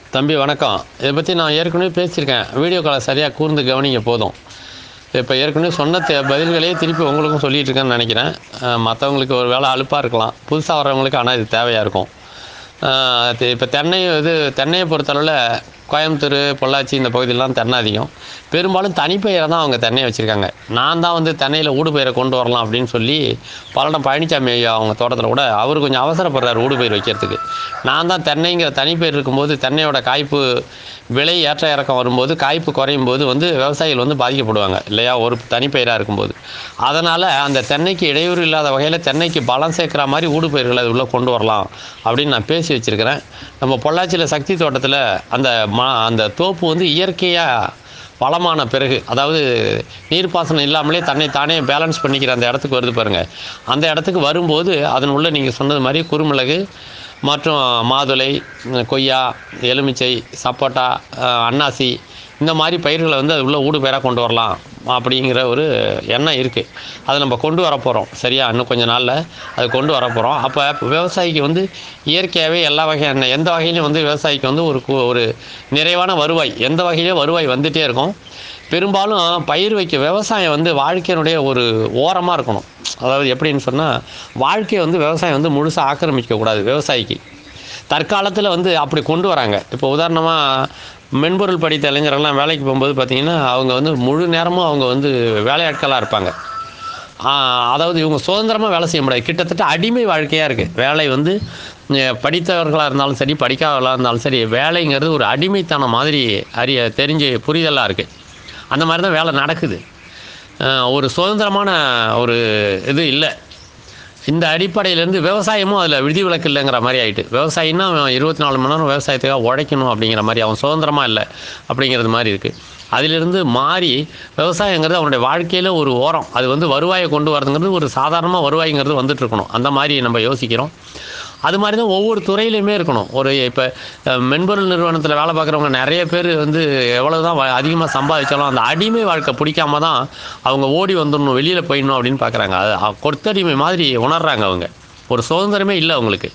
தம்பி வணக்கம் இதை பற்றி நான் ஏற்கனவே பேசியிருக்கேன் வீடியோ காலை சரியாக கூர்ந்து கவனிங்க போதும் இப்போ ஏற்கனவே சொன்ன தே- பதில்களையே திருப்பி உங்களுக்கும் சொல்லிட்டு இருக்கேன்னு நினைக்கிறேன் மற்றவங்களுக்கு ஒரு வேளை அலுப்பாக இருக்கலாம் புதுசாக வர்றவங்களுக்கு ஆனால் இது தேவையாக இருக்கும் இப்போ தென்னை இது தென்னையை பொறுத்தளவில் கோயம்புத்தூர் பொள்ளாச்சி இந்த பகுதியிலலாம் தென்னை அதிகம் பெரும்பாலும் தனிப்பயிரை தான் அவங்க தென்னையை வச்சுருக்காங்க நான் தான் வந்து தென்னையில் ஊடுபயிரை கொண்டு வரலாம் அப்படின்னு சொல்லி பல்லடம் பழனிசாமி ஐயா அவங்க தோட்டத்தில் கூட அவர் கொஞ்சம் அவசரப்படுறாரு ஊடுபயிர் வைக்கிறதுக்கு நான் தான் தென்னைங்கிற தனிப்பயிர் இருக்கும்போது தென்னையோட காய்ப்பு விலை ஏற்ற இறக்கம் வரும்போது காய்ப்பு குறையும் போது வந்து விவசாயிகள் வந்து பாதிக்கப்படுவாங்க இல்லையா ஒரு தனிப்பயிராக இருக்கும்போது அதனால் அந்த தென்னைக்கு இடையூறு இல்லாத வகையில் தென்னைக்கு பலம் சேர்க்குற மாதிரி ஊடுபயிர்களை அது உள்ளே கொண்டு வரலாம் அப்படின்னு நான் பேசி வச்சுருக்கிறேன் நம்ம பொள்ளாச்சியில் சக்தி தோட்டத்தில் அந்த மா அந்த தோப்பு வந்து இயற்கையாக வளமான பிறகு அதாவது நீர்ப்பாசனம் இல்லாமலே தன்னை தானே பேலன்ஸ் பண்ணிக்கிற அந்த இடத்துக்கு வருது பாருங்கள் அந்த இடத்துக்கு வரும்போது அதன் உள்ள நீங்கள் சொன்னது மாதிரி குறுமிளகு மற்றும் மாதுளை உம், கொய்யா எலுமிச்சை சப்போட்டா அஹ், அன்னாசி இந்த மாதிரி பயிர்களை வந்து அது உள்ள ஊடு பயிராக கொண்டு வரலாம் அப்படிங்கிற ஒரு எண்ணம் இருக்குது அதை நம்ம கொண்டு வர போகிறோம் சரியா இன்னும் கொஞ்ச நாளில் அது கொண்டு வர போகிறோம் அப்போ விவசாயிக்கு வந்து இயற்கையாகவே எல்லா வகையான எந்த வகையிலையும் வந்து விவசாயிக்கு வந்து ஒரு கு- ஒரு நிறைவான வருவாய் எந்த வகையிலையும் வருவாய் வந்துகிட்டே இருக்கும் பெரும்பாலும் பயிர் வைக்க விவசாயம் வந்து வாழ்க்கையினுடைய ஒரு ஓரமாக இருக்கணும் அதாவது எப்படின்னு சொன்னால் வாழ்க்கையை வந்து விவசாயம் வந்து முழுசாக ஆக்கிரமிக்கக்கூடாது விவசாயிக்கு தற்காலத்தில் வந்து அப்படி கொண்டு வராங்க இப்போ உதாரணமாக மென்பொருள் படித்த இளைஞர்கள்லாம் வேலைக்கு போகும்போது பார்த்தீங்கன்னா அவங்க வந்து முழு நேரமும் அவங்க வந்து வேலையாட்களாக இருப்பாங்க ஆஹ் அதாவது இவங்க சுதந்திரமாக வேலை செய்ய முடியாது கிட்டத்தட்ட அடிமை வாழ்க்கையாக இருக்குது வேலை வந்து அஹ் படித்தவர்களாக இருந்தாலும் சரி படிக்காதவர்களாக இருந்தாலும் சரி வேலைங்கிறது ஒரு அடிமைத்தனம் மாதிரி அறிய தெரிஞ்சு புரிதலாக இருக்குது அந்த மாதிரி தான் வேலை நடக்குது அஹ் ஒரு சுதந்திரமான ஒரு இது இல்லை இந்த அடிப்படையிலேருந்து விவசாயமும் அதில் விதிவிலக்கு இல்லைங்கிற மாதிரி ஆயிட்டு விவசாயின்னா அவன் இருபத்தி நாலு மணி நேரம் விவசாயத்துக்காக உழைக்கணும் அப்படிங்கிற மாதிரி அவன் சுதந்திரமாக இல்லை அப்படிங்கிறது மாதிரி இருக்குது அதிலிருந்து மாறி விவசாயங்கிறது அவனுடைய வாழ்க்கையில் ஒரு ஓரம் அது வந்து வருவாயை கொண்டு வரதுங்கிறது ஒரு சாதாரணமாக வருவாய்ங்கிறது வந்துட்டு இருக்கணும் அந்த மாதிரி நம்ம யோசிக்கிறோம் அது மாதிரி தான் ஒவ்வொரு துறையிலையுமே இருக்கணும் ஒரு இப்போ மென்பொருள் நிறுவனத்தில் வேலை பார்க்குறவங்க நிறைய பேர் வந்து எவ்வளோ தான் அதிகமாக சம்பாதிச்சாலும் அந்த அடிமை வாழ்க்கை பிடிக்காம தான் அவங்க ஓடி வந்துடணும் வெளியில் போயிடணும் அப்படின்னு பார்க்குறாங்க அது அ- கொத்தடிமை மாதிரி உணர்றாங்க அவங்க ஒரு சுதந்திரமே இல்லை அவங்களுக்கு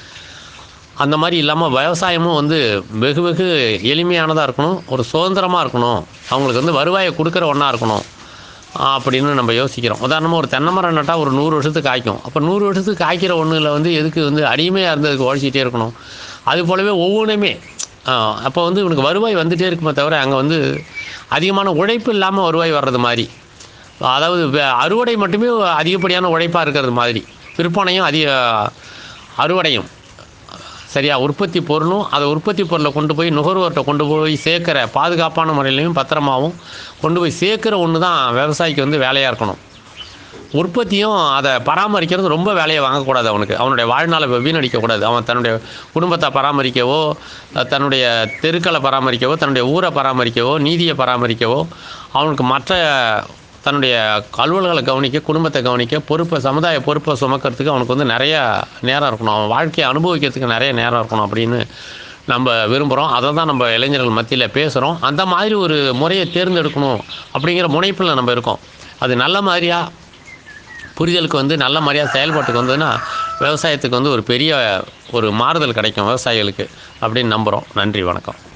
அந்த மாதிரி இல்லாமல் விவசாயமும் வந்து வெகு வெகு எளிமையானதாக இருக்கணும் ஒரு சுதந்திரமாக இருக்கணும் அவங்களுக்கு வந்து வருவாயை கொடுக்குற ஒன்றா இருக்கணும் அப்படின்னு நம்ம யோசிக்கிறோம் உதாரணமாக ஒரு தென்னை மரம் நட்டால் ஒரு நூறு வருஷத்துக்கு காய்க்கும் அப்போ நூறு வருஷத்துக்கு காய்க்கிற ஒன்றில் வந்து எதுக்கு வந்து அடிமையாக இருந்ததுக்கு உழைச்சிட்டே இருக்கணும் அது போலவே ஒவ்வொன்றுமே அப்போ வந்து இவனுக்கு வருவாய் வந்துகிட்டே இருக்குமே தவிர அங்கே வந்து அதிகமான உழைப்பு இல்லாமல் வருவாய் வர்றது மாதிரி அதாவது வே- அறுவடை மட்டுமே அதிகப்படியான உழைப்பாக இருக்கிறது மாதிரி விற்பனையும் அதிக அறுவடையும் சரியா உற்பத்தி பொருளும் அதை உற்பத்தி பொருளை கொண்டு போய் நுகர்வோர்கிட்ட கொண்டு போய் சேர்க்குற பாதுகாப்பான முறையிலையும் பத்திரமாவும் கொண்டு போய் சேர்க்குற ஒன்று தான் விவசாயிக்கு வந்து வேலையாக இருக்கணும் உற்பத்தியும் அதை பராமரிக்கிறது ரொம்ப வேலையை வாங்கக்கூடாது அவனுக்கு அவனுடைய வாழ்நாளை வீணடிக்கக்கூடாது அவன் தன்னுடைய குடும்பத்தை பராமரிக்கவோ தன்னுடைய தெருக்களை பராமரிக்கவோ தன்னுடைய ஊரை பராமரிக்கவோ நீதியை பராமரிக்கவோ அவனுக்கு மற்ற தன்னுடைய அலுவல்களை கவனிக்க குடும்பத்தை கவனிக்க பொறுப்பை சமுதாய பொறுப்பை சுமக்கிறதுக்கு அவனுக்கு வந்து நிறைய நேரம் இருக்கணும் அவன் வாழ்க்கையை அனுபவிக்கிறதுக்கு நிறைய நேரம் இருக்கணும் அப்படின்னு நம்ம விரும்புகிறோம் அதை தான் நம்ம இளைஞர்கள் மத்தியில் பேசுகிறோம் அந்த மாதிரி ஒரு முறையை தேர்ந்தெடுக்கணும் அப்படிங்கிற முனைப்பில் நம்ம இருக்கோம் அது நல்ல மாதிரியாக புரிதலுக்கு வந்து நல்ல மாதிரியாக செயல்பாட்டுக்கு வந்ததுன்னா விவசாயத்துக்கு வந்து ஒரு பெரிய ஒரு மாறுதல் கிடைக்கும் விவசாயிகளுக்கு அப்படின்னு நம்புகிறோம் நன்றி வணக்கம்